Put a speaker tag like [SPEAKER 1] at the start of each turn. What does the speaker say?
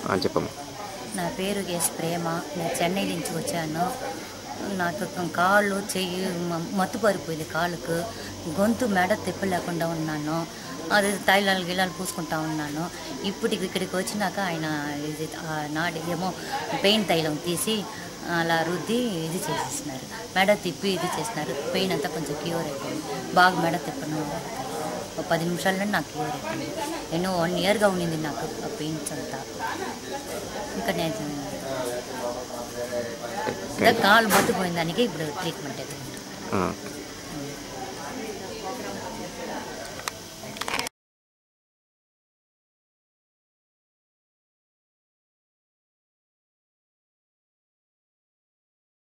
[SPEAKER 1] ఆ, చెప్పమ్మా
[SPEAKER 2] నా పేరు ఎస్ ప్రేమ నేను చెన్నై నుంచి వచ్చాను నాకు కాళ్ళు చెయ్యి మ- మత్తు పడిపోయింది కాళ్ళకు గొంతు మెడ తిప్ప లేకుండా ఉన్నాను అది తైలాలు గిలాలు పూసుకుంటా ఉన్నాను ఇప్పుడు ఇక్కడికి వచ్చినాక ఆయన ఇది ఆ నాటి ఏమో పెయిన్ తైలం తీసి అలా రుద్ది ఇది చేసేసినారు మెడ తిప్పి ఇది చేసినారు పెయిన్ అంతా కొంచెం క్యూర్ అయిపోయింది బాగా మెడ తిప్పను ఒక పది నిమిషాల్లో నాకు క్యూర్ అయిపోయింది ఎన్నో వన్ ఇయర్గా ఉండింది నాకు ఆ పెయిన్స్ అంతా ఇంకా నేను ఇంకా కాలు మత్తుపోయిన దానికి ఇప్పుడు ట్రీట్మెంట్ అవుతుంది
[SPEAKER 1] ఆ,